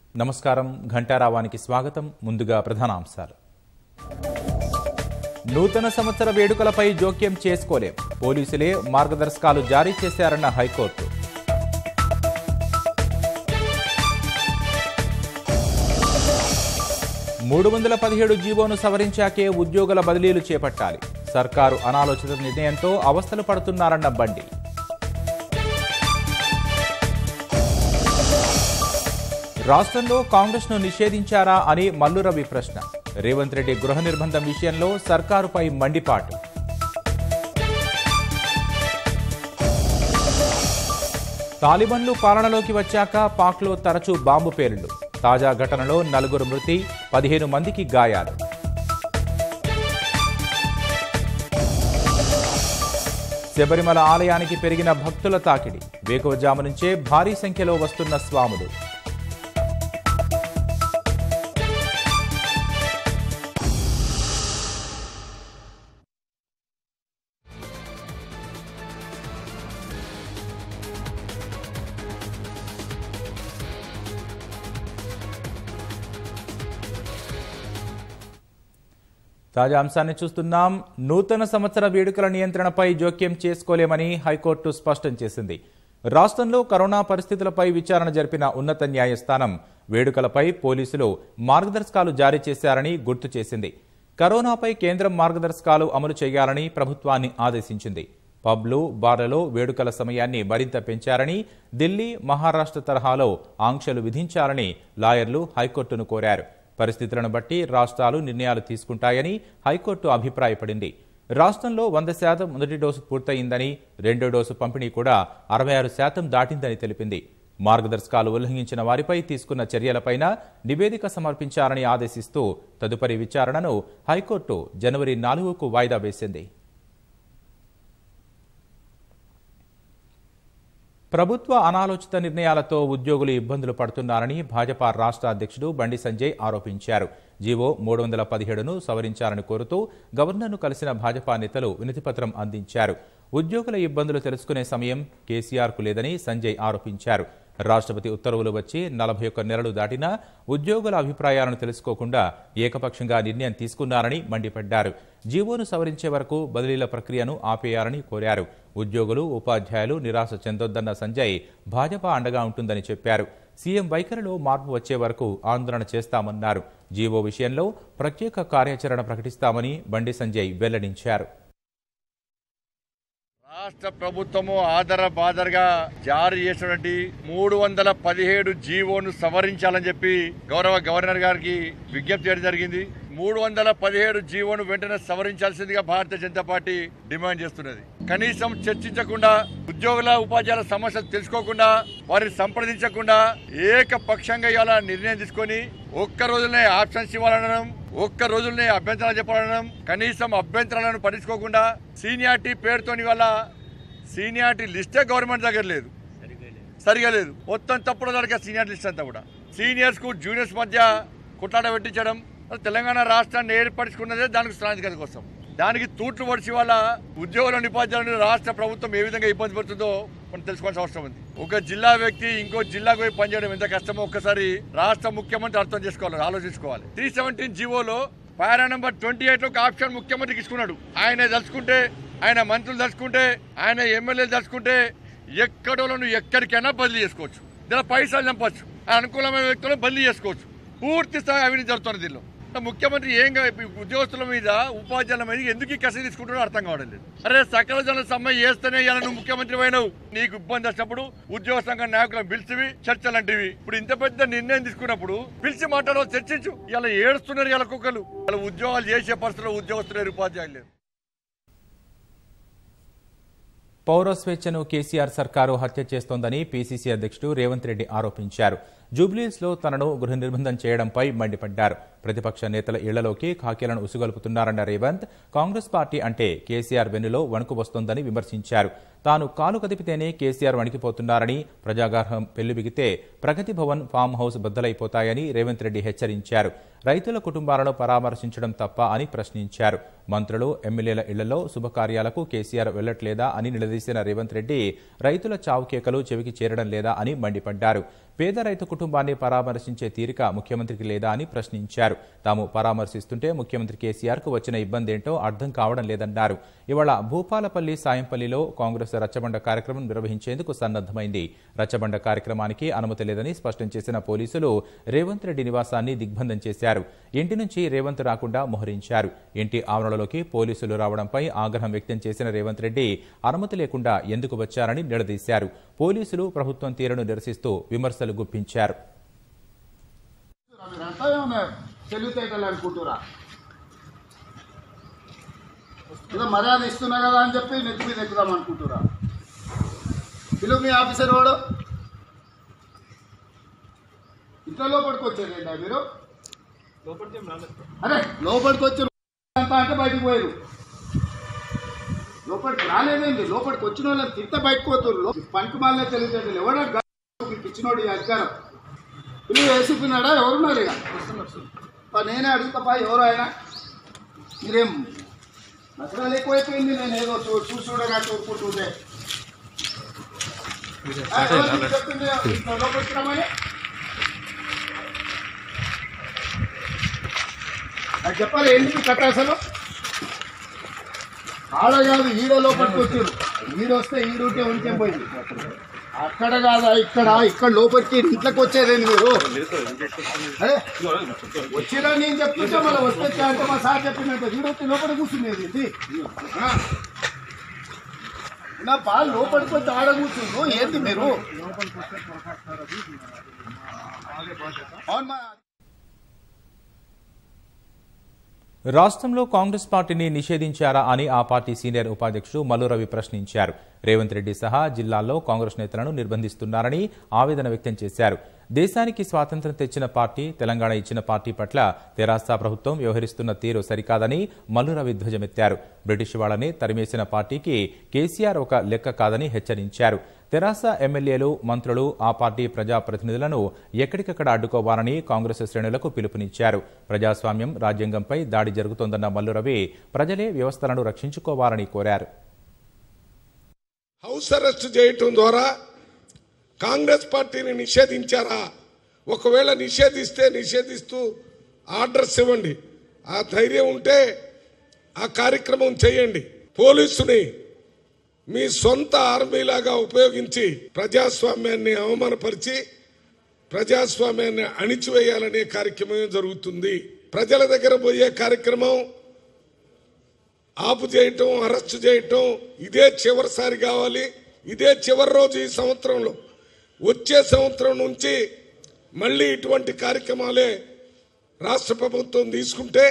నమస్కారం ఘంటారావానికి స్వాగతం ముందుగా ప్రధానాంశాలు నూతన సంవత్సర వేడుకలపై జోక్యం చేసుకోలేం పోలీసులే మార్గదర్శకాలు జారీ చేశారన్న హైకోర్టు మూడు వందల పదిహేడు జీవోను సవరించాకే ఉద్యోగుల బదిలీలు చేపట్టాలి సర్కారు అనాలోచిత నిర్ణయంతో అవస్థలు పడుతున్నారన్న బండి రాష్ట్రంలో కాంగ్రెస్ను నిషేధించారా అని మల్లు రవి ప్రశ్న రేవంత్ రెడ్డి గృహ నిర్బంధం విషయంలో సర్కారుపై మండిపాటు తాలిబన్లు పాలనలోకి వచ్చాక పాక్లో తరచూ బాంబు పేలుళ్లు తాజా ఘటనలో నలుగురు మృతి పదిహేను మందికి గాయాలు శబరిమల ఆలయానికి పెరిగిన భక్తుల తాకిడి వేకువజాము నుంచే భారీ సంఖ్యలో వస్తున్న స్వాములు తాజా అంశాన్ని చూస్తున్నాం నూతన సంవత్సర వేడుకల నియంత్రణపై జోక్యం చేసుకోలేమని హైకోర్టు స్పష్టం చేసింది రాష్ట్రంలో కరోనా పరిస్థితులపై విచారణ జరిపిన ఉన్నత న్యాయస్థానం వేడుకలపై పోలీసులు మార్గదర్శకాలు జారీ చేశారని గుర్తు చేసింది కరోనాపై కేంద్రం మార్గదర్శకాలు అమలు చేయాలని ప్రభుత్వాన్ని ఆదేశించింది పబ్లు బార్లలో వేడుకల సమయాన్ని మరింత పెంచారని ఢిల్లీ మహారాష్ట్ర తరహాలో ఆంక్షలు విధించాలని లాయర్లు హైకోర్టును కోరారు పరిస్థితులను బట్టి రాష్ట్రాలు నిర్ణయాలు తీసుకుంటాయని హైకోర్టు అభిప్రాయపడింది రాష్ట్రంలో వంద శాతం మొదటి డోసు పూర్తయిందని రెండో డోసు పంపిణీ కూడా అరవై ఆరు శాతం దాటిందని తెలిపింది మార్గదర్శకాలు ఉల్లంఘించిన వారిపై తీసుకున్న చర్యలపైన నివేదిక సమర్పించాలని ఆదేశిస్తూ తదుపరి విచారణను హైకోర్టు జనవరి నాలుగుకు వాయిదా వేసింది ప్రభుత్వ అనాలోచిత నిర్ణయాలతో ఉద్యోగులు ఇబ్బందులు పడుతున్నారని భాజపా రాష్ట్ర అధ్యక్షుడు బండి సంజయ్ ఆరోపించారు జీవో మూడు వందల పదిహేడును సవరించాలని కోరుతూ గవర్నర్ను కలిసిన భాజపా నేతలు వినతిపత్రం అందించారు ఉద్యోగుల ఇబ్బందులు తెలుసుకునే సమయం కేసీఆర్కు లేదని సంజయ్ ఆరోపించారు రాష్ట్రపతి ఉత్తర్వులు వచ్చి నలభై ఒక్క నెలలు దాటినా ఉద్యోగుల అభిప్రాయాలను తెలుసుకోకుండా ఏకపక్షంగా నిర్ణయం తీసుకున్నారని మండిపడ్డారు జీవోను సవరించే వరకు బదిలీల ప్రక్రియను ఆపేయాలని కోరారు ఉద్యోగులు ఉపాధ్యాయులు నిరాశ చెందొద్దన్న సంజయ్ భాజపా అండగా ఉంటుందని చెప్పారు సీఎం వైఖరిలో మార్పు వచ్చే వరకు ఆందోళన చేస్తామన్నారు జీవో విషయంలో ప్రత్యేక కార్యాచరణ ప్రకటిస్తామని బండి సంజయ్ వెల్లడించారు రాష్ట్ర ప్రభుత్వము ఆధార బాధరగా జారీ చేసినటువంటి మూడు వందల పదిహేడు జీవోను సవరించాలని చెప్పి గౌరవ గవర్నర్ గారికి విజ్ఞప్తి చేయడం జరిగింది మూడు వందల పదిహేడు జీవోను వెంటనే సవరించాల్సిందిగా భారతీయ జనతా పార్టీ డిమాండ్ చేస్తున్నది కనీసం చర్చించకుండా ఉద్యోగుల ఉపాధ్యాయుల సమస్యలు తెలుసుకోకుండా వారిని సంప్రదించకుండా ఏకపక్షంగా ఇవాళ నిర్ణయం తీసుకొని ఒక్క రోజులనే ఆప్షన్స్ ఇవ్వాలనడం ఒక్క రోజులనే అభ్యంతరాలు చెప్పడం కనీసం అభ్యంతరాలను పట్టించుకోకుండా సీనియారిటీ పేరుతోని వల్ల సీనియారిటీ లిస్టే గవర్నమెంట్ దగ్గర లేదు సరిగా లేదు మొత్తం తప్పుడు దగ్గర సీనియర్ లిస్ట్ అంతా కూడా సీనియర్స్ కు జూనియర్స్ మధ్య కుట్లాట పెట్టించడం అసలు తెలంగాణ రాష్ట్రాన్ని ఏర్పరచుకున్నదే దానికి స్థానికత కోసం దానికి తూట్లు పడిచి వల్ల ఉద్యోగుల ఉపాధ్యాయులను రాష్ట్ర ప్రభుత్వం ఏ విధంగా ఇబ్బంది పడుతుందో మనం తెలుసుకోవాల్సిన అవసరం ఉంది ఒక జిల్లా వ్యక్తి ఇంకో జిల్లాకు పోయి పనిచేయడం ఎంత కష్టమో ఒక్కసారి రాష్ట్ర ముఖ్యమంత్రి అర్థం చేసుకోవాలి ఆలోచించుకోవాలి త్రీ సెవెంటీన్ జీవోలో పారా నెంబర్ ట్వంటీ ఎయిట్ లో ఒక ఆప్షన్ ముఖ్యమంత్రికి ఇచ్చుకున్నాడు ఆయన తలుచుకుంటే ఆయన మంత్రులు తలుచుకుంటే ఆయన ఎమ్మెల్యేలు తలుచుకుంటే ఎక్కడోలను ఎక్కడికైనా బదిలీ చేసుకోవచ్చు దీనిలో పైసలు చంపచ్చు అనుకూలమైన వ్యక్తులను బదిలీ చేసుకోవచ్చు పూర్తి స్థాయి అవినీతి జరుగుతున్నది దీనిలో ముఖ్యమంత్రి ఏం కా- ఉద్యోగస్తుల మీద ఉపాధ్యాయుల మీద ఎందుకు ఈ కసి తీసుకుంటాడో అర్థం కావడం లేదు అరే సకల జన సమ్మె చేస్తేనే ఇలా నువ్వు ముఖ్యమంత్రి అయినావు నీకు ఇబ్బంది వచ్చినప్పుడు ఉద్యోగ సంఘ నాయకులను పిలిచివి చర్చలు అంటివి ఇప్పుడు ఇంత పెద్ద నిర్ణయం తీసుకున్నప్పుడు పిలిచి మాట్లాడో చర్చించు ఇలా ఏడుస్తున్నారు ఇలా కుక్కలు ఇలా ఉద్యోగాలు చేసే పరిస్థితుల్లో ఉద్యోగస్తులు లేరు, ఉపాధ్యాయులు లేరు పౌర స్వేచ్ఛను కేసీఆర్ సర్కారు హత్య చేస్తోందని పీసీసీ అధ్యక్షుడు రేవంత్ రెడ్డి ఆరోపించారు జూబ్లీస్లో తనను గృహ నిర్బంధం చేయడంపై మండిపడ్డారు ప్రతిపక్ష నేతల ఇళ్లలోకి ఖాకీలను ఉసుగొల్పుతున్నారన్న రేవంత్ కాంగ్రెస్ పార్టీ అంటే కేసీఆర్ వెన్నులో వణుకు వస్తోందని విమర్శించారు తాను కాలు కదిపితేనే కేసీఆర్ వణికిపోతున్నారని ప్రజాగార్హం పెళ్లిబిగితే ప్రగతి భవన్ ఫామ్ హౌస్ బద్దలైపోతాయని రేవంత్ రెడ్డి హెచ్చరించారు రైతుల కుటుంబాలను పరామర్శించడం తప్ప అని ప్రశ్నించారు మంత్రులు ఎమ్మెల్యేల ఇళ్లలో శుభకార్యాలకు కేసీఆర్ వెళ్లట్లేదా అని నిలదీసిన రేవంత్ రెడ్డి రైతుల చావుకేకలు చెవికి చేరడం లేదా అని మండిపడ్డారు పేద రైతు కుటుంబాన్ని పరామర్శించే తీరిక ముఖ్యమంత్రికి లేదా అని ప్రశ్నించారు తాము పరామర్శిస్తుంటే ముఖ్యమంత్రి కేసీఆర్ కు వచ్చిన ఇబ్బంది ఏంటో అర్థం కావడం లేదన్నారు ఇవాళ భూపాలపల్లి సాయంపల్లిలో కాంగ్రెస్ రచ్చబండ కార్యక్రమం నిర్వహించేందుకు సన్నద్దమైంది రచ్చబండ కార్యక్రమానికి అనుమతి లేదని స్పష్టం చేసిన పోలీసులు రేవంత్ రెడ్డి నివాసాన్ని దిగ్బంధం చేశారు ఇంటి నుంచి రేవంత్ రాకుండా మోహరించారు ఇంటి ఆవరణలోకి పోలీసులు రావడంపై ఆగ్రహం వ్యక్తం చేసిన రేవంత్ రెడ్డి అనుమతి లేకుండా ఎందుకు వచ్చారని నిలదీశారు పోలీసులు ప్రభుత్వం తీరును నిరసిస్తూ విమర్శలు గుప్పించారు మీరంతా ఏమన్నా తెలివితేటలు అనుకుంటురా ఏదో మర్యాద ఇస్తున్నా కదా అని చెప్పి నెత్తి మీద ఎక్కుదాం అనుకుంటురా పిలువు మీ ఆఫీసర్ వాడు ఇంట్లో లోపలికి వచ్చారు ఏంటా మీరు అరే లోపలికి వచ్చి అంతా అంటే బయటికి పోయారు లోపలికి రాలేదండి లోపలికి వచ్చిన వాళ్ళని తింత బయటకు పోతారు పనికి మాలే తెలివితేటలు ఎవడో ఇచ్చినోడు ఈ అధికారం పిల్లలు వేసుకున్నాడా ఎవరున్నారు ఇక పా నేనే అడుగుతాపా ఎవరు ఆయన మీరేం నచ్చడాలు ఎక్కువైపోయింది నేను ఏదో చూ చూసి చూడగా చూసుకుంటుంటే ఆ, ఎవరు మీకు చెప్తుంది ఇంట్లో లోపలికి రమ్మని? నాకు చెప్పాలి ఏంటి మీ కథ అసలు ఆడ కాదు ఈడ లోపలికి వచ్చారు ఈడొస్తే ఈడుంటే ఉంటే పోయింది అక్కడ కాదా ఇక్కడ ఇక్కడ లోపలికి ఇంట్లోకి వచ్చేదేంటి మీరు అరే, వచ్చినా నేను చెప్తుంటే మళ్ళీ వస్తే అంటే మా సార్ చెప్పినట్టు వీడొచ్చి లోపల కూర్చునేది ఇది ఆ. నా పాలు లోపలికి వచ్చి ఆడ కూర్చుండు ఏంటి మీరు అవును మా రాష్ట్రంలో కాంగ్రెస్ పార్టీని నిషేధించారా అని ఆ పార్టీ సీనియర్ ఉపాధ్యక్షుడు మల్లు రవి ప్రశ్నించారు రేవంత్ రెడ్డి సహా జిల్లాల్లో కాంగ్రెస్ నేతలను నిర్బంధిస్తున్నారని ఆవేదన వ్యక్తం చేశారు దేశానికి స్వాతంత్ర్యం తెచ్చిన పార్టీ తెలంగాణ ఇచ్చిన పార్టీ పట్ల తెరాస ప్రభుత్వం వ్యవహరిస్తున్న తీరు సరికాదని మల్లు రవి ధ్వజమెత్తారు బ్రిటిష్ వాళ్ళని తరిమేసిన పార్టీకి కేసీఆర్ ఒక లెక్క కాదని హెచ్చరించారు తెరాస ఎమ్మెల్యేలు మంత్రులు ఆ పార్టీ ప్రజాప్రతినిధులను ఎక్కడికక్కడ అడ్డుకోవాలని కాంగ్రెస్ శ్రేణులకు పిలుపునిచ్చారు ప్రజాస్వామ్యం రాజ్యాంగంపై దాడి జరుగుతోందన్న మల్లు రవి ప్రజలే వ్యవస్థలను రక్షించుకోవాలని కోరారు హౌస్ అరెస్ట్ చేయటం ద్వారా కాంగ్రెస్ పార్టీని నిషేధించారా ఒకవేళ నిషేధిస్తే నిషేధిస్తూ ఆర్డర్స్ ఇవ్వండి ఆ ధైర్యం ఉంటే ఆ కార్యక్రమం చేయండి పోలీసుని మీ సొంత ఆర్మీలాగా ఉపయోగించి ప్రజాస్వామ్యాన్ని అవమానపరిచి ప్రజాస్వామ్యాన్ని అణిచివేయాలనే కార్యక్రమం జరుగుతుంది ప్రజల దగ్గర పోయే కార్యక్రమం ఆపు చేయటం అరెస్ట్ చేయటం ఇదే చివరిసారి కావాలి ఇదే చివరి రోజు ఈ సంవత్సరంలో వచ్చే సంవత్సరం నుంచి మళ్ళీ ఇటువంటి కార్యక్రమాలే రాష్ట్ర ప్రభుత్వం తీసుకుంటే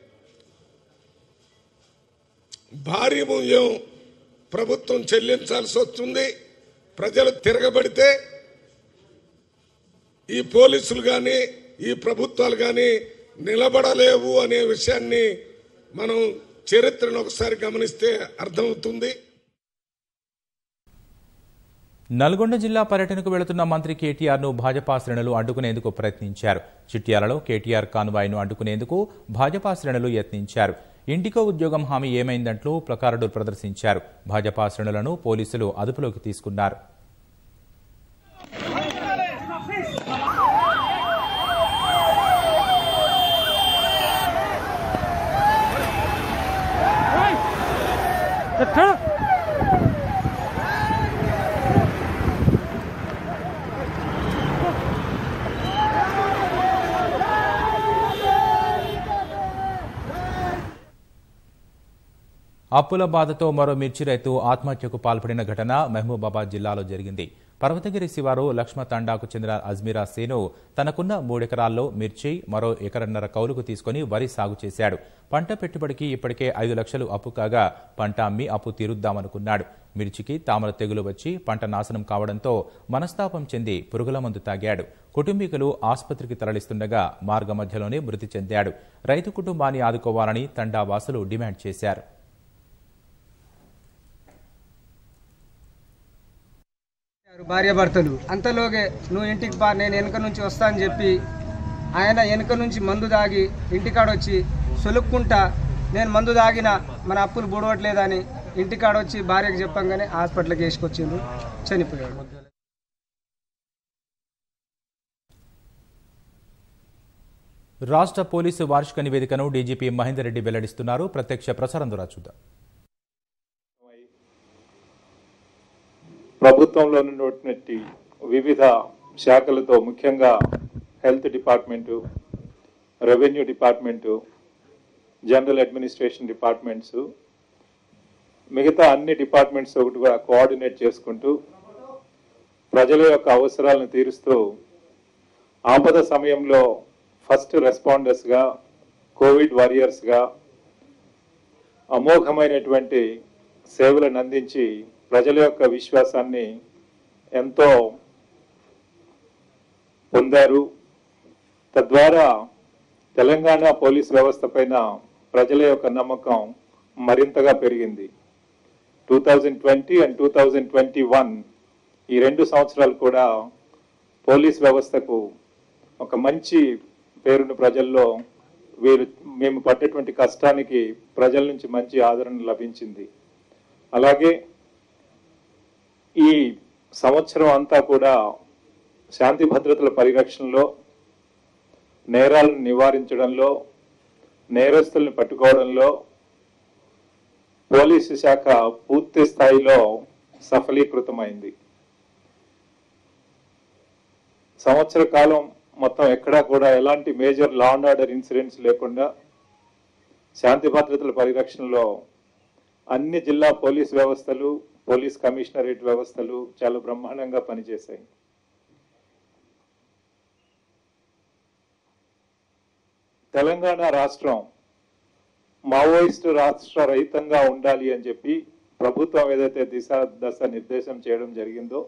భారీ మూల్యం ప్రభుత్వం చెల్లించాల్సి వస్తుంది ప్రజలు తిరగబడితే ఈ పోలీసులు కానీ ఈ ప్రభుత్వాలు కానీ నిలబడలేవు అనే విషయాన్ని మనం చరిత్రను ఒకసారి గమనిస్తే అర్థమవుతుంది నల్గొండ జిల్లా పర్యటనకు వెళుతున్న మంత్రి కేటీఆర్ ను భాజపా శ్రేణులు అడ్డుకునేందుకు ప్రయత్నించారు చిట్యాలలో కేటీఆర్ కాన్వాయ్ను అడ్డుకునేందుకు భాజపా శ్రేణులు యత్నించారు ఇంటికో ఉద్యోగం హామీ ఏమైందంటూ ప్లకార్డు ప్రదర్శించారు భాజపా శ్రేణులను పోలీసులు అదుపులోకి తీసుకున్నారు అప్పుల బాధతో మరో మిర్చి రైతు ఆత్మహత్యకు పాల్పడిన ఘటన మహబూబాబాద్ జిల్లాలో జరిగింది పర్వతగిరి శివారు లక్ష్మ తండాకు చెందిన అజ్మీరా సేను తనకున్న మూడెకరాల్లో మిర్చి మరో ఎకరన్నర కౌలుకు తీసుకుని వరి సాగు చేశాడు పంట పెట్టుబడికి ఇప్పటికే ఐదు లక్షలు అప్పు కాగా పంట అమ్మి అప్పు తీరుద్దామనుకున్నాడు మిర్చికి తామర తెగులు వచ్చి పంట నాశనం కావడంతో మనస్తాపం చెంది పురుగుల మందు తాగాడు కుటుంబీకులు ఆసుపత్రికి తరలిస్తుండగా మార్గ మధ్యలోనే మృతి చెందాడు రైతు కుటుంబాన్ని ఆదుకోవాలని తండా వాసులు డిమాండ్ చేశారు భార్య భర్తలు అంతలోగే నువ్వు ఇంటికి బా నేను వెనుక నుంచి వస్తా అని చెప్పి ఆయన వెనుక నుంచి మందు దాగి ఇంటికాడొచ్చి సొలుక్కుంటా నేను మందు దాగిన మన అప్పులు బుడవట్లేదని ఇంటికాడొచ్చి భార్యకు చెప్పంగానే హాస్పిటల్కి వేసుకొచ్చిండు చనిపోయాడు రాష్ట్ర పోలీసు వార్షిక నివేదికను డీజీపీ మహేందర్ రెడ్డి వెల్లడిస్తున్నారు ప్రత్యక్ష ప్రసారం ద్వారా చూద్దాం ప్రభుత్వంలో ఉన్నటువంటి వివిధ శాఖలతో ముఖ్యంగా health department revenue department general administration departments మిగతా అన్ని డిపార్ట్మెంట్స్ ఒకటి కూడా కోఆర్డినేట్ చేసుకుంటూ ప్రజల యొక్క అవసరాలను తీరుస్తూ ఆపద సమయంలో ఫస్ట్ రెస్పాండర్స్గా కోవిడ్ వారియర్స్గా అమోఘమైనటువంటి సేవలను అందించి ప్రజల యొక్క విశ్వాసాన్ని ఎంతో పొందారు తద్వారా తెలంగాణ పోలీస్ వ్యవస్థ పైన ప్రజల యొక్క నమ్మకం మరింతగా పెరిగింది two thousand twenty and two thousand twenty one ఈ రెండు సంవత్సరాలు కూడా పోలీస్ వ్యవస్థకు ఒక మంచి పేరును ప్రజల్లో వీరు మేము పడ్డటువంటి కష్టానికి ప్రజల నుంచి మంచి ఆదరణ లభించింది అలాగే ఈ సంవత్సరం అంతా కూడా శాంతి భద్రతల పరిరక్షణలో నేరాలను నివారించడంలో నేరస్తుల్ని పట్టుకోవడంలో పోలీసు శాఖ పూర్తి స్థాయిలో సఫలీకృతమైంది సంవత్సర కాలం మొత్తం ఎక్కడా కూడా ఎలాంటి major law and order incidents లేకుండా శాంతి భద్రతల పరిరక్షణలో అన్ని జిల్లా పోలీస్ వ్యవస్థలు పోలీస్ కమిషనరేట్ వ్యవస్థలు చాలా బ్రహ్మాండంగా పనిచేశాయి తెలంగాణ రాష్ట్రం మావోయిస్టు రాష్ట్ర రహితంగా ఉండాలి అని చెప్పి ప్రభుత్వం ఏదైతే దిశ దశ నిర్దేశం చేయడం జరిగిందో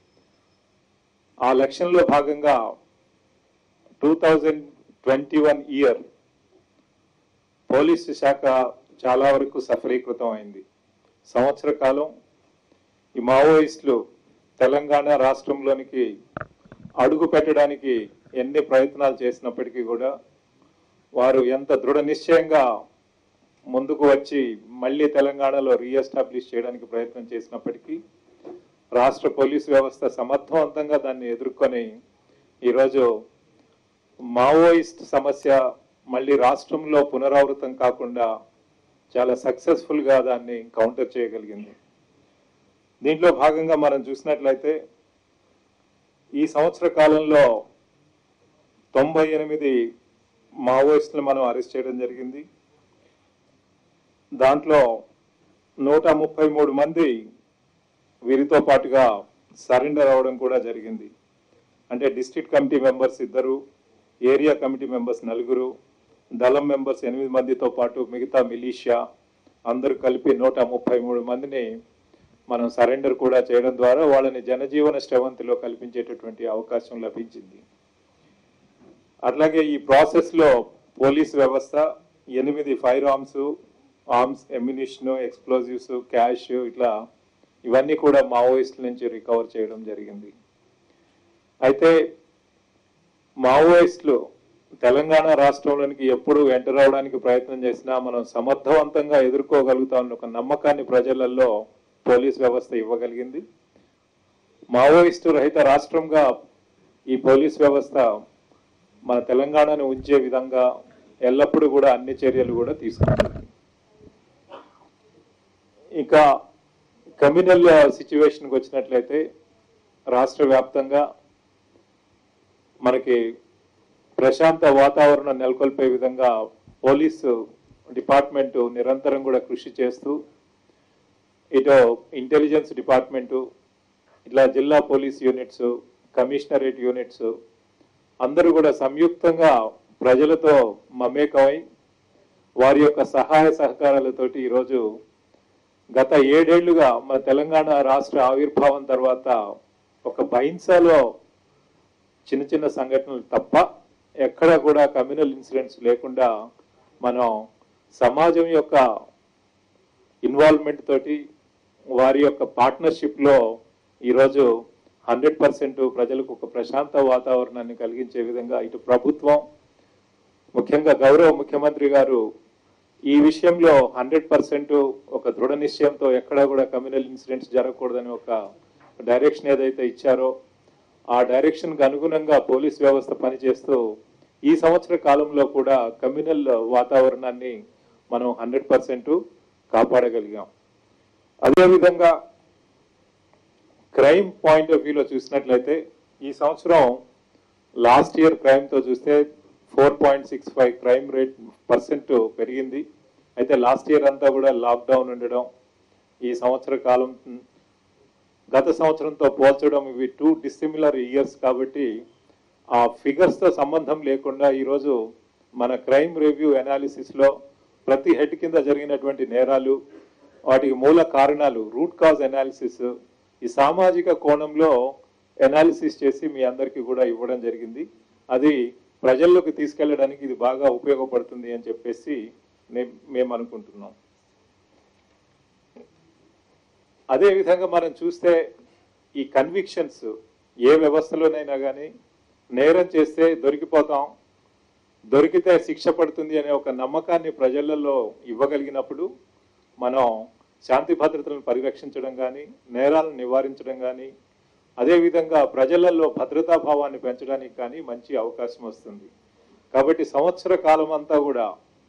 ఆ లక్ష్యంలో భాగంగా two thousand twenty one year police శాఖ చాలా వరకు సఫలీకృతం అయింది సంవత్సర కాలం ఈ మావోయిస్టులు తెలంగాణ రాష్ట్రంలోనికి అడుగు పెట్టడానికి ఎన్ని ప్రయత్నాలు చేసినప్పటికీ కూడా వారు ఎంత దృఢ నిశ్చయంగా ముందుకు వచ్చి మళ్ళీ తెలంగాణలో రీఎస్టాబ్లిష్ చేయడానికి ప్రయత్నం చేసినప్పటికీ రాష్ట్ర పోలీసు వ్యవస్థ సమర్థవంతంగా దాన్ని ఎదుర్కొని ఈరోజు మావోయిస్ట్ సమస్య మళ్ళీ రాష్ట్రంలో పునరావృతం కాకుండా చాలా సక్సెస్ఫుల్ గా దాన్ని కౌంటర్ చేయగలిగింది దీంట్లో భాగంగా మనం చూసినట్లయితే ఈ సంవత్సర కాలంలో తొంభై ఎనిమిది మావోయిస్టులు మనం అరెస్ట్ చేయడం జరిగింది దాంట్లో నూట ముప్పై మూడు మంది వీరితో పాటుగా సరెండర్ అవ్వడం కూడా జరిగింది అంటే డిస్ట్రిక్ట్ కమిటీ మెంబర్స్ ఇద్దరు ఏరియా కమిటీ మెంబర్స్ నలుగురు దళం మెంబర్స్ ఎనిమిది మందితో పాటు మిగతా మిలీషియా అందరూ కలిపి నూట ముప్పై మూడు మందిని మనం సరెండర్ కూడా చేయడం ద్వారా వాళ్ళని జనజీవన శ్రవంతిలో కల్పించేటటువంటి అవకాశం లభించింది అట్లాగే ఈ ప్రాసెస్ లో పోలీస్ వ్యవస్థ ఎనిమిది firearms arms ammunition explosives cash ఇట్లా ఇవన్నీ కూడా మావోయిస్టుల నుంచి రికవర్ చేయడం జరిగింది అయితే మావోయిస్టులు తెలంగాణ రాష్ట్రంలోనికి ఎప్పుడు ఎంటర్ అవడానికి ప్రయత్నం చేసినా మనం సమర్థవంతంగా ఎదుర్కోగలుగుతామన్న ఒక నమ్మకాన్ని ప్రజలలో పోలీస్ వ్యవస్థ ఇవ్వగలిగింది మావోయిస్టు రహిత రాష్ట్రంగా ఈ పోలీస్ వ్యవస్థ మన తెలంగాణను ఉంచే విధంగా ఎల్లప్పుడూ కూడా అన్ని చర్యలు కూడా తీసుకుంటుంది ఇంకా కమ్యూనల్ సిచ్యువేషన్కి వచ్చినట్లయితే రాష్ట్ర వ్యాప్తంగా మనకి ప్రశాంత వాతావరణం నెలకొల్పే విధంగా పోలీసు డిపార్ట్మెంటు నిరంతరం కూడా కృషి చేస్తూ ఇటు ఇంటెలిజెన్స్ డిపార్ట్మెంటు ఇట్లా జిల్లా పోలీస్ యూనిట్స్ కమిషనరేట్ యూనిట్స్ అందరూ కూడా సంయుక్తంగా ప్రజలతో మమేకమై వారి యొక్క సహాయ సహకారాలతోటి ఈరోజు గత ఏడేళ్లుగా మన తెలంగాణ రాష్ట్ర ఆవిర్భావం తర్వాత ఒక బహింసలో చిన్న చిన్న సంఘటనలు తప్ప ఎక్కడ కూడా కమ్యూనల్ ఇన్సిడెంట్స్ లేకుండా మనం సమాజం యొక్క ఇన్వాల్వ్మెంట్ తోటి వారి యొక్క పార్ట్నర్షిప్ లో ఈరోజు హండ్రెడ్ పర్సెంట్ ప్రజలకు ఒక ప్రశాంత వాతావరణాన్ని కలిగించే విధంగా ఇటు ప్రభుత్వం ముఖ్యంగా గౌరవ ముఖ్యమంత్రి గారు ఈ విషయంలో హండ్రెడ్ పర్సెంట్ ఒక దృఢ నిశ్చయంతో ఎక్కడా కూడా కమ్యూనల్ ఇన్సిడెంట్స్ జరగకూడదని ఒక డైరెక్షన్ ఏదైతే ఇచ్చారో ఆ డైరెక్షన్ కు అనుగుణంగా పోలీస్ వ్యవస్థ పనిచేస్తూ ఈ సంవత్సర కాలంలో కూడా కమ్యూనల్ వాతావరణాన్ని మనం హండ్రెడ్ పర్సెంట్ కాపాడగలిగాం అదేవిధంగా క్రైమ్ పాయింట్ ఆఫ్ వ్యూలో చూసినట్లయితే ఈ సంవత్సరం లాస్ట్ ఇయర్ క్రైమ్తో చూస్తే four point six five crime rate percent పెరిగింది అయితే లాస్ట్ ఇయర్ అంతా కూడా లాక్డౌన్ ఉండడం ఈ సంవత్సర కాలం గత సంవత్సరంతో పోల్చడం ఇవి టూ డిసిమిలర్ ఇయర్స్ కాబట్టి ఆ ఫిగర్స్ తో సంబంధం లేకుండా ఈరోజు మన క్రైమ్ రివ్యూ అనాలిసిస్ లో ప్రతి హెడ్ కింద జరిగినటువంటి నేరాలు వాటికి మూల కారణాలు రూట్ కాజ్ అనాలిసిస్ ఈ సామాజిక కోణంలో అనాలిసిస్ చేసి మీ అందరికీ కూడా ఇవ్వడం జరిగింది అది ప్రజల్లోకి తీసుకెళ్ళడానికి ఇది బాగా ఉపయోగపడుతుంది అని చెప్పేసి నే- మేము అనుకుంటున్నాం అదే విధంగా మనం చూస్తే ఈ కన్విక్షన్స్ ఏ వ్యవస్థలోనైనా కానీ నేరం చేస్తే దొరికిపోతాం దొరికితే శిక్ష పడుతుంది అనే ఒక నమ్మకాన్ని ప్రజలలో ఇవ్వగలిగినప్పుడు మనం శాంతి భద్రతలను పరిరక్షించడం కానీ నేరాలను నివారించడం కానీ అదేవిధంగా ప్రజలలో భద్రతా భావాన్ని పెంచడానికి కానీ మంచి అవకాశం వస్తుంది కాబట్టి సంవత్సర కాలం అంతా కూడా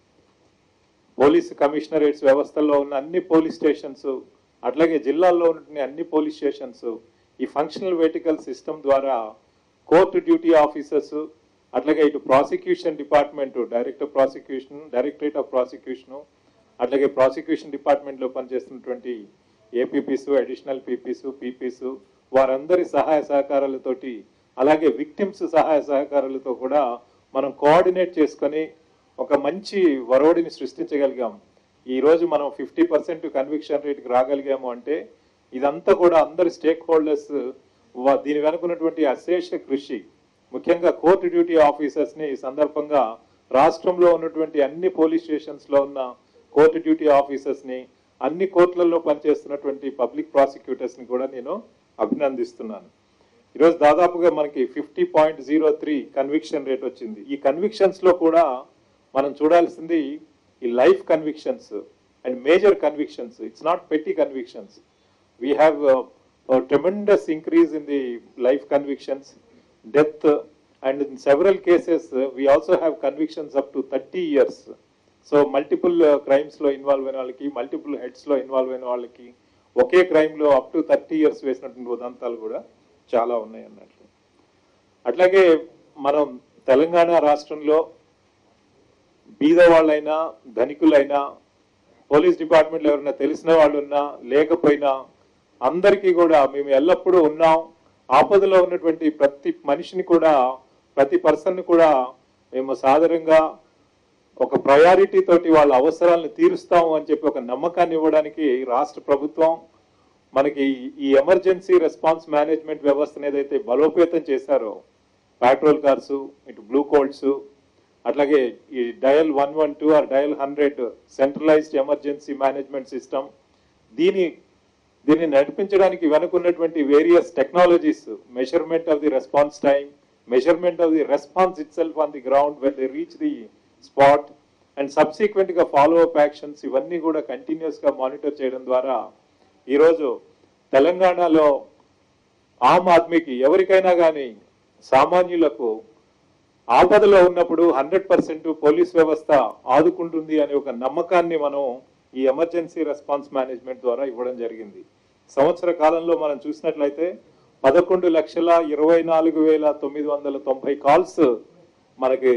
పోలీస్ కమిషనరేట్స్ వ్యవస్థల్లో ఉన్న అన్ని పోలీస్ స్టేషన్స్ అట్లాగే జిల్లాల్లో ఉన్న అన్ని పోలీస్ స్టేషన్స్ ఈ ఫంక్షనల్ వెటికల్ సిస్టమ్ ద్వారా కోర్టు డ్యూటీ ఆఫీసర్స్ అట్లాగే ఇటు prosecution department director prosecution directorate of prosecution అట్లాగే ప్రాసిక్యూషన్ డిపార్ట్మెంట్ లో పనిచేస్తున్నటువంటి ఏపీపీస్ అడిషనల్ పీపీస్ పీపీస్ వారందరి సహాయ సహకారాలతోటి అలాగే విక్టిమ్స్ సహాయ సహకారాలతో కూడా మనం కోఆర్డినేట్ చేసుకొని ఒక మంచి వరోడిని సృష్టించగలిగాం ఈ రోజు మనం ఫిఫ్టీ పర్సెంట్ కన్విక్షన్ రేట్కి రాగలిగాము అంటే ఇదంతా కూడా అందరి స్టేక్ హోల్డర్స్ దీని వెనుకున్నటువంటి అశేష కృషి ముఖ్యంగా కోర్టు డ్యూటీ ఆఫీసర్స్ ని ఈ సందర్భంగా రాష్ట్రంలో ఉన్నటువంటి అన్ని పోలీస్ స్టేషన్స్ లో ఉన్న కోర్టు డ్యూటీ ఆఫీసర్స్ ని అన్ని కోర్టులలో పనిచేస్తున్నటువంటి పబ్లిక్ ప్రాసిక్యూటర్స్ ని కూడా నేను అభినందిస్తున్నాను ఈరోజు దాదాపుగా మనకి fifty point zero three conviction rate వచ్చింది ఈ కన్విక్షన్స్ లో కూడా మనం చూడాల్సింది ఈ life convictions and major convictions it's not petty convictions we have tremendous increase in the life convictions death and in several cases we also have convictions up to thirty years so multiple crimes లో involve అయిన వాళ్ళకి multiple heads లో involve అయిన వాళ్ళకి ఒకే crime లో up to thirty years వేసినటువంటి ఉదంతాలు కూడా చాలా ఉన్నాయి అన్నట్లు అట్లాగే మనం తెలంగాణ రాష్ట్రంలో బీద వాళ్ళైనా ధనికులైనా పోలీస్ డిపార్ట్మెంట్లో ఎవరైనా తెలిసిన వాళ్ళు ఉన్నా లేకపోయినా అందరికీ కూడా మేము ఎల్లప్పుడూ ఉన్నాం ఆపదలో ఉన్నటువంటి ప్రతి మనిషిని కూడా ప్రతి పర్సన్ కూడా మేము సాధారణంగా ఒక ప్రయారిటీ తోటి వాళ్ళ అవసరాలను తీరుస్తాము అని చెప్పి ఒక నమ్మకాన్ని ఇవ్వడానికి రాష్ట్ర ప్రభుత్వం మనకి ఈ ఎమర్జెన్సీ రెస్పాన్స్ మేనేజ్మెంట్ వ్యవస్థను ఏదైతే బలోపేతం చేశారో పెట్రోల్ కార్స్ ఇటు బ్లూ కోల్డ్స్ అట్లాగే ఈ dial one one two or dial hundred centralised emergency management system దీని దీన్ని నడిపించడానికి వెనుకున్నటువంటి various technologies measurement of the response time measurement of the response itself on the ground when the reach the spot and subsequent గా follow up actions ఇవన్నీ కూడా continuous గా monitor చేయడం ద్వారా ఈరోజు తెలంగాణలో ఆమ్ ఆద్మీకి ఎవరికైనా కానీ సామాన్యులకు ఆపదలో ఉన్నప్పుడు హండ్రెడ్ పర్సెంట్ పోలీస్ వ్యవస్థ ఆదుకుంటుంది అనే ఒక నమ్మకాన్ని మనం ఈ ఎమర్జెన్సీ రెస్పాన్స్ మేనేజ్మెంట్ ద్వారా ఇవ్వడం జరిగింది సంవత్సర కాలంలో మనం చూసినట్లయితే పదకొండు లక్షల ఇరవై నాలుగు వేల తొమ్మిది వందల తొంభై కాల్స్ మనకి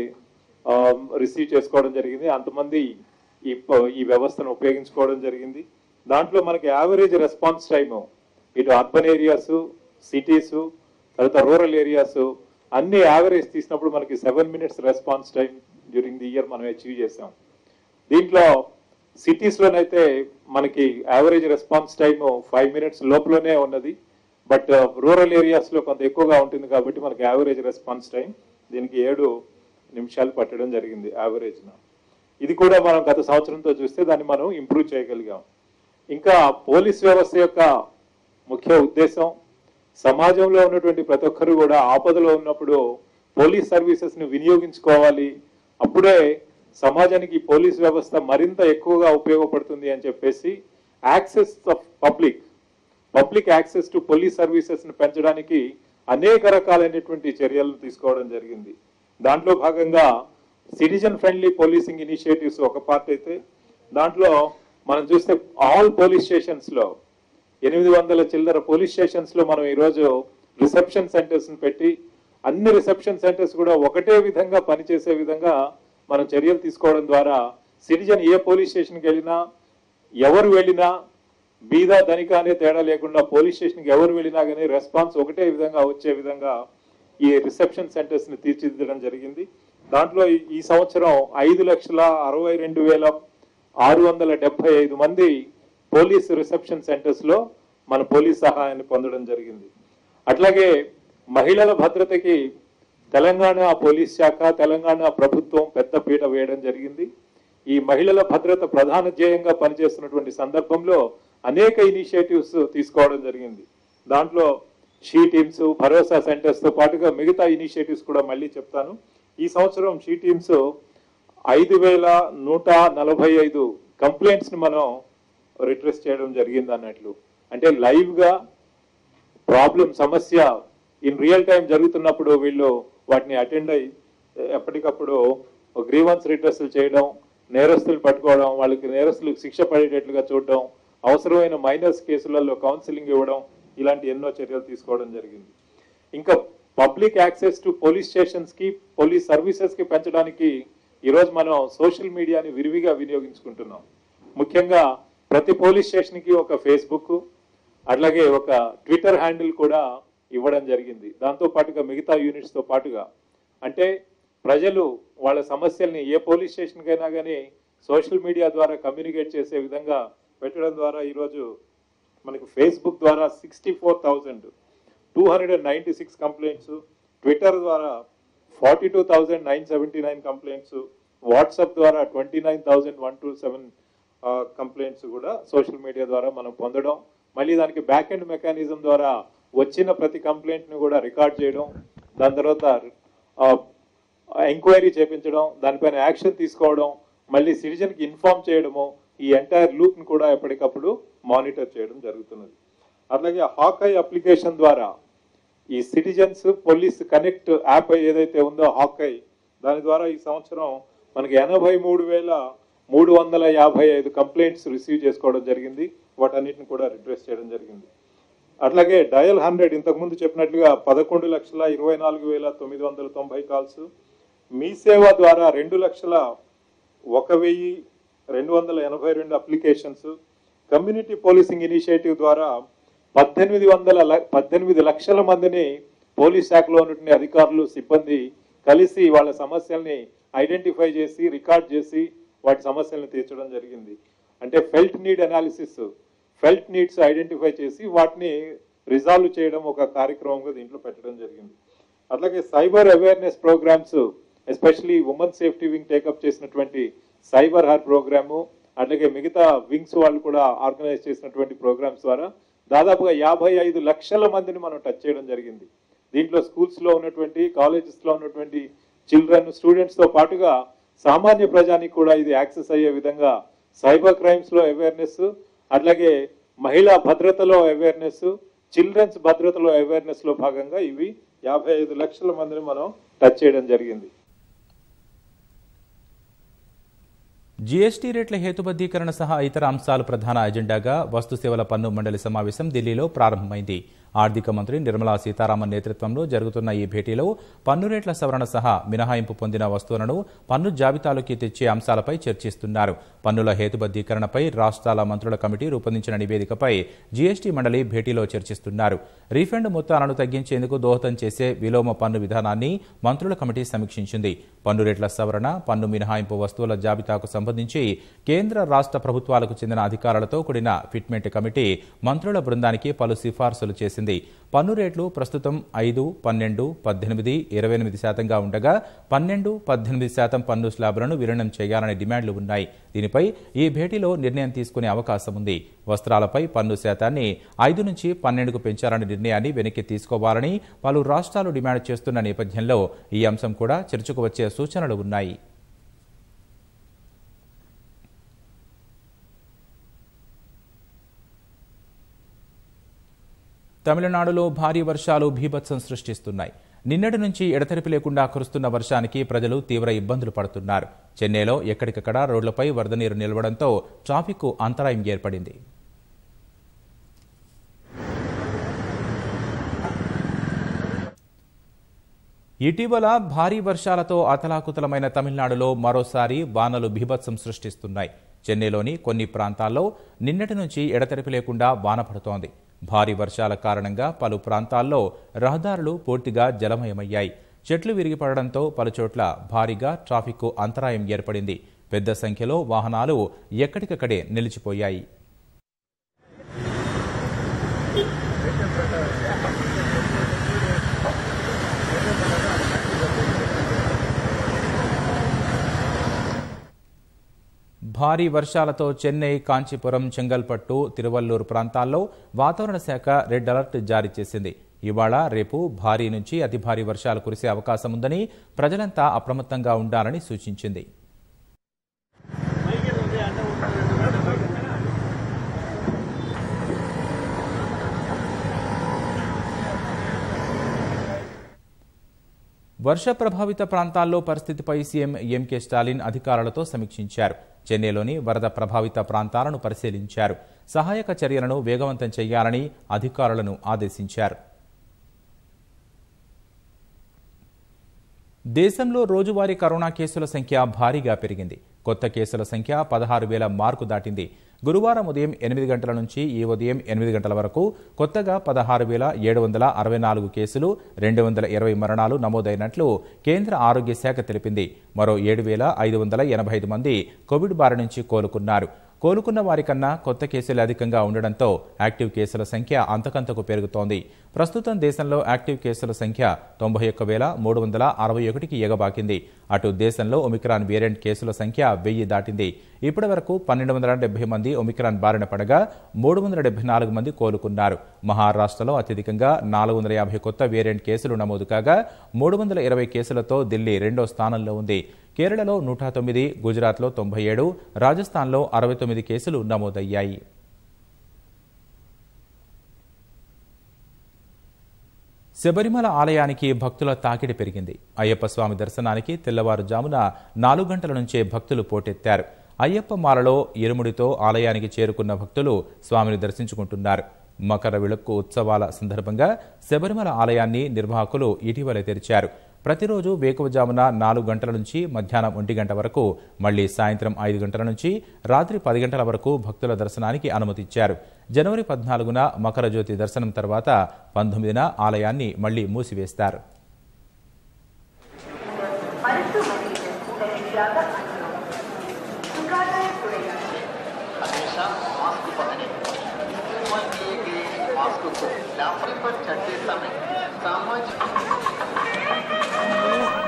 రిసీవ్ చేసుకోవడం జరిగింది అంతమంది ఈ ప- ఈ వ్యవస్థను ఉపయోగించుకోవడం జరిగింది దాంట్లో మనకి యావరేజ్ రెస్పాన్స్ టైము ఇటు అర్బన్ ఏరియాస్ సిటీస్ తర్వాత రూరల్ ఏరియాస్ అన్ని యావరేజ్ తీసినప్పుడు మనకి seven minutes response time during the year మనం అచీవ్ చేసాం దీంట్లో సిటీస్ లోనైతే మనకి average response time five minutes లోపలనే ఉన్నది బట్ రూరల్ ఏరియాస్ లో కొంత ఎక్కువగా ఉంటుంది కాబట్టి మనకి యావరేజ్ రెస్పాన్స్ టైం దీనికి ఏడు నిమిషాలు పట్టడం జరిగింది యావరేజ్ ఇది కూడా మనం గత సంవత్సరంతో చూస్తే దాన్ని మనం ఇంప్రూవ్ చేయగలిగాం ఇంకా పోలీస్ వ్యవస్థ యొక్క ముఖ్య ఉద్దేశం సమాజంలో ఉన్నటువంటి ప్రతి ఒక్కరు కూడా ఆపదలో ఉన్నప్పుడు పోలీస్ సర్వీసెస్ ని వినియోగించుకోవాలి అప్పుడే సమాజానికి ఈ పోలీస్ వ్యవస్థ మరింత ఎక్కువగా ఉపయోగపడుతుంది అని చెప్పేసి access of public public access to police services ను పెంచడానికి అనేక రకాలైనటువంటి చర్యలను తీసుకోవడం జరిగింది దాంట్లో భాగంగా సిటిజన్ ఫ్రెండ్లీ పోలీసింగ్ ఇనిషియేటివ్స్ ఒక పార్ట్ అయితే దాంట్లో మనం చూస్తే ఆల్ పోలీస్ స్టేషన్స్ లో ఎనిమిది వందల చిల్లర పోలీస్ స్టేషన్స్ లో మనం ఈరోజు రిసెప్షన్ సెంటర్స్ పెట్టి అన్ని రిసెప్షన్ సెంటర్స్ కూడా ఒకటే విధంగా పనిచేసే విధంగా మనం చర్యలు తీసుకోవడం ద్వారా సిటిజన్ ఏ పోలీస్ స్టేషన్కి వెళ్ళినా ఎవరు వెళ్ళినా బీద ధనిక అనే తేడా లేకుండా పోలీస్ స్టేషన్కి ఎవరు వెళ్ళినా కానీ రెస్పాన్స్ ఒకటే విధంగా వచ్చే విధంగా ఈ రిసెప్షన్ సెంటర్స్ ని తీర్చిదిద్దడం జరిగింది దాంట్లో ఈ- ఈ సంవత్సరం ఐదు లక్షల అరవై రెండు వేల ఆరు వందల డెబ్బై ఐదు మంది పోలీస్ రిసెప్షన్ సెంటర్స్ లో మన పోలీస్ సహాయాన్ని పొందడం జరిగింది అట్లాగే మహిళల భద్రతకి తెలంగాణ పోలీస్ శాఖ తెలంగాణ ప్రభుత్వం పెద్ద పీట వేయడం జరిగింది ఈ మహిళల భద్రత ప్రధాన ధ్యేయంగా పనిచేస్తున్నటువంటి సందర్భంలో అనేక ఇనిషియేటివ్స్ తీసుకోవడం జరిగింది దాంట్లో షీ టీమ్స్ భరోసా సెంటర్స్ తో పాటుగా మిగతా ఇనిషియేటివ్స్ కూడా మళ్ళీ చెప్తాను ఈ సంవత్సరం షీ టీమ్స్ ఐదు వేల నూట నలభై ఐదు కంప్లైంట్స్ ని మనం రిట్రెస్ చేయడం జరిగింది అన్నట్లు అంటే లైవ్ గా ప్రాబ్లం సమస్య ఇన్ రియల్ టైం జరుగుతున్నప్పుడు వీళ్ళు వాటిని అటెండ్ అయ్యి ఎప్పటికప్పుడు గ్రీవన్స్ రిట్రెస్లు చేయడం నేరస్తులు పట్టుకోవడం వాళ్ళకి నేరస్తులకు శిక్ష పడేటట్లుగా చూడడం అవసరమైన మైనర్స్ కేసులలో కౌన్సిలింగ్ ఇవ్వడం ఇలాంటి ఎన్నో చర్యలు తీసుకోవడం జరిగింది ఇంకా public access to police stations కి పోలీస్ సర్వీసెస్ కి పెంచడానికి ఈరోజు మనం సోషల్ మీడియాని విరివిగా వినియోగించుకుంటున్నాం ముఖ్యంగా ప్రతి పోలీస్ స్టేషన్ కి ఒక ఫేస్బుక్ అట్లాగే ఒక ట్విట్టర్ హ్యాండిల్ కూడా ఇవ్వడం జరిగింది దాంతో పాటుగా మిగతా యూనిట్స్ తో పాటుగా అంటే ప్రజలు వాళ్ళ సమస్యల్ని ఏ పోలీస్ స్టేషన్ కైనా కానీ సోషల్ మీడియా ద్వారా కమ్యూనికేట్ చేసే విధంగా పెట్టడం ద్వారా ఈరోజు మనకు ఫేస్బుక్ ద్వారా sixty four thousand two hundred and ninety six complaints Twitter ద్వారా forty two thousand nine seventy nine complaints WhatsApp ద్వారా twenty nine thousand one two seven complaints కూడా సోషల్ మీడియా ద్వారా మనం పొందడం మళ్ళీ దానికి బ్యాక్ ఎండ్ మెకానిజం ద్వారా వచ్చిన ప్రతి కంప్లైంట్ ని కూడా రికార్డ్ చేయడం దాని తర్వాత ఎంక్వైరీ చేపించడం దానిపైన యాక్షన్ తీసుకోవడం మళ్ళీ సిటిజన్ కి ఇన్ఫార్మ్ చేయడము ఈ ఎంటైర్ లూప్ ని కూడా ఎప్పటికప్పుడు మానిటర్ చేయడం జరుగుతున్నది అట్లాగే హాకై అప్లికేషన్ ద్వారా ఈ సిటిజన్స్ పోలీస్ కనెక్ట్ యాప్ ఏదైతే ఉందో హాకై దాని ద్వారా ఈ సంవత్సరం మనకి ఎనభై మూడు వేల మూడు వందల యాభై ఐదు కంప్లైంట్స్ రిసీవ్ చేసుకోవడం జరిగింది వాటన్నిటిని కూడా రిడ్రెస్ చేయడం జరిగింది అట్లాగే డయల్ హండ్రెడ్ ఇంతకుముందు చెప్పినట్లుగా పదకొండు లక్షల ఇరవై నాలుగు వేల తొమ్మిది వందల తొంభై కాల్స్ మీ సేవ ద్వారా రెండు లక్షల ఒక వెయ్యి రెండు వందల ఎనభై రెండు అప్లికేషన్స్ కమ్యూనిటీ పోలీసింగ్ ఇనిషియేటివ్ ద్వారా పద్దెనిమిది వందల ల- పద్దెనిమిది లక్షల మందిని పోలీస్ శాఖలో ఉన్నటువంటి అధికారులు సిబ్బంది కలిసి వాళ్ళ సమస్యల్ని ఐడెంటిఫై చేసి రికార్డ్ చేసి వాటి సమస్యలను తీర్చడం జరిగింది అంటే felt need analysis felt needs identify చేసి వాటిని రిజాల్వ్ చేయడం ఒక కార్యక్రమంగా దీంట్లో పెట్టడం జరిగింది అట్లాగే cyber awareness programmes especially women safety wing take up చేసినటువంటి సైబర్ హార్ ప్రోగ్రాము అట్లాగే మిగతా వింగ్స్ వాళ్ళు కూడా ఆర్గనైజ్ చేసినటువంటి ప్రోగ్రామ్స్ ద్వారా దాదాపుగా యాభై ఐదు లక్షల మందిని మనం టచ్ చేయడం జరిగింది దీంట్లో స్కూల్స్ లో ఉన్నటువంటి కాలేజెస్ లో ఉన్నటువంటి చిల్డ్రన్ స్టూడెంట్స్ తో పాటుగా సామాన్య ప్రజానికి కూడా ఇది యాక్సెస్ అయ్యే విధంగా సైబర్ క్రైమ్స్ లో అవేర్నెస్ అట్లాగే మహిళా భద్రతలో అవేర్నెస్ చిల్డ్రన్స్ భద్రతలో అవేర్నెస్ లో భాగంగా ఇవి యాభై ఐదు లక్షల మందిని మనం టచ్ చేయడం జరిగింది జీఎస్టీ రేట్ల హేతుబద్ధీకరణ సహా ఇతర అంశాలు ప్రధాన ఎజెండాగా వస్తు సేవల పన్ను మండలి సమావేశం ఢిల్లీలో ప్రారంభమైంది ఆర్థిక మంత్రి నిర్మలా సీతారామన్ నేతృత్వంలో జరుగుతున్న ఈ భేటీలో పన్ను రేట్ల సవరణ సహా మినహాయింపు పొందిన వస్తువులను పన్ను జాబితాలోకి తెచ్చే అంశాలపై చర్చిస్తున్నారు పన్నుల హేతుబద్ధీకరణపై రాష్ట్రాల మంత్రుల కమిటీ రూపొందించిన నివేదికపై జీఎస్టీ మండలి భేటీలో చర్చిస్తున్నారు రీఫండ్ మొత్తాలను తగ్గించేందుకు దోహదం చేసే విలోమ పన్ను విధానాన్ని మంత్రుల కమిటీ సమీక్షించింది పన్ను రేట్ల సవరణ పన్ను మినహాయింపు వస్తువుల జాబితాకు సంబంధించి కేంద్ర రాష్ట్ర ప్రభుత్వాలకు చెందిన అధికారులతో కూడిన ఫిట్మెంట్ కమిటీ మంత్రుల బృందానికి పలు సిఫార్సులు చేసింది పన్ను రేట్లు ప్రస్తుతం ఐదు పన్నెండు పద్దెనిమిది ఇరవై ఎనిమిది శాతంగా ఉండగా పన్నెండు పద్దెనిమిది శాతం పన్ను స్లాబులను విలీనం చేయాలనే డిమాండ్లు ఉన్నాయి దీనిపై ఈ భేటీలో నిర్ణయం తీసుకునే అవకాశం ఉంది వస్త్రాలపై పన్ను శాతాన్ని ఐదు నుంచి పన్నెండుకు పెంచాలనే నిర్ణయాన్ని వెనక్కి తీసుకోవాలని పలు రాష్ట్రాలు డిమాండ్ చేస్తున్న నేపథ్యంలో ఈ అంశం కూడా చర్చకు వచ్చే సూచనలు ఉన్నాయి తమిళనాడులో భారీ వర్షాలు భీభత్సం సృష్టిస్తున్నాయి నిన్నటి నుంచి ఎడతెరిపి లేకుండా కురుస్తున్న వర్షానికి ప్రజలు తీవ్ర ఇబ్బందులు పడుతున్నారు చెన్నైలో ఎక్కడికక్కడ రోడ్లపై వరద నీరు నిలవడంతో ట్రాఫిక్కు అంతరాయం ఏర్పడింది ఇటీవల భారీ వర్షాలతో అతలాకుతలమైన తమిళనాడులో మరోసారి వానలు బీభత్సం సృష్టిస్తున్నాయి చెన్నైలోని కొన్ని ప్రాంతాల్లో నిన్నటి నుంచి ఎడతెరిపి లేకుండా వాన పడుతోంది భారీ వర్షాల కారణంగా పలు ప్రాంతాల్లో రహదారులు పూర్తిగా జలమయమయ్యాయి చెట్లు విరిగిపడడంతో పలుచోట్ల భారీగా ట్రాఫిక్కు అంతరాయం ఏర్పడింది పెద్ద సంఖ్యలో వాహనాలు ఎక్కడికక్కడే నిలిచిపోయాయి భారీ వర్షాలతో చెన్నై కాంచీపురం చెంగల్పట్టు తిరువల్లూరు ప్రాంతాల్లో వాతావరణ శాఖ రెడ్ అలర్ట్ జారీ చేసింది ఇవాళ రేపు భారీ నుంచి అతి భారీ వర్షాలు కురిసే అవకాశం ఉందని ప్రజలంతా అప్రమత్తంగా ఉండాలని సూచించింది వర్ష ప్రభావిత ప్రాంతాల్లో పరిస్థితిపై సీఎం ఎంకే స్టాలిన్ అధికారులతో సమీక్షించారు చెన్నైలోని వరద ప్రభావిత ప్రాంతాలను పరిశీలించారు సహాయక చర్యలను వేగవంతం చేయాలని అధికారులను ఆదేశించారు దేశంలో రోజువారీ కరోనా కేసుల సంఖ్య భారీగా పెరిగింది కొత్త కేసుల సంఖ్య పదహారు వేల మార్కు దాటింది గురువారం ఉదయం ఎనిమిది గంటల నుంచి ఈ ఉదయం ఎనిమిది గంటల వరకు కొత్తగా పదహారు వేల ఏడు వందల అరవై నాలుగు కేసులు రెండు వందల ఇరవై మరణాలు నమోదైనట్లు కేంద్ర ఆరోగ్య శాఖ తెలిపింది మరో ఏడు వేల ఐదు వందల ఎనభై ఐదు మంది కోవిడ్ బారి నుంచి కోలుకున్నారు కోలుకున్న వారికన్నా కొత్త కేసులు అధికంగా ఉండడంతో యాక్టివ్ కేసుల సంఖ్య అంతకంతకు పెరుగుతోంది ప్రస్తుతం దేశంలో యాక్టివ్ కేసుల సంఖ్య తొంభై ఒక్క వేల మూడు వందల అరవై ఒకటికి ఎగబాకింది అటు దేశంలో ఒమిక్రాన్ వేరియంట్ కేసుల సంఖ్య వెయ్యి దాటింది ఇప్పటి వరకు పన్నెండు వందల డెబ్బై మంది ఒమిక్రాన్ బారిన పడగా మూడు వందల డెబ్బై నాలుగు మంది కోలుకున్నారు మహారాష్ట్రలో అత్యధికంగా నాలుగు వందల యాభై కొత్త వేరియంట్ కేసులు నమోదు కాగా మూడు వందల ఇరవై కేసులతో ఢిల్లీ రెండో స్థానంలో ఉంది కేరళలో నూట తొమ్మిది గుజరాత్లో తొంభై ఏడు రాజస్థాన్లో అరవై తొమ్మిది కేసులు నమోదయ్యాయి శబరిమల ఆలయానికి భక్తుల తాకిడి పెరిగింది అయ్యప్ప స్వామి దర్శనానికి తెల్లవారుజామున నాలుగు గంటల నుంచే భక్తులు పోటెత్తారు అయ్యప్ప మాలలో ఇరుముడితో ఆలయానికి చేరుకున్న భక్తులు స్వామిని దర్శించుకుంటున్నారు మకర విళక్కు ఉత్సవాల సందర్భంగా శబరిమల ఆలయాన్ని నిర్వాహకులు ఇటీవలే తెరిచారు ప్రతిరోజు వేకువజామున నాలుగు గంటల నుంచి మధ్యాహ్నం ఒంటి గంట వరకు మళ్లీ సాయంత్రం ఐదు గంటల నుంచి రాత్రి పది గంటల వరకు భక్తుల దర్శనానికి అనుమతిచ్చారు జనవరి పద్నాలుగున మకర జ్యోతి దర్శనం తర్వాత పంతొమ్మిదిన ఆలయాన్ని మళ్లీ మూసివేస్తారు हमेशा मास्क पहने इस्तेमाल किए गए मास्क को लाफड़ी पर चढ़ते समय सामाजिक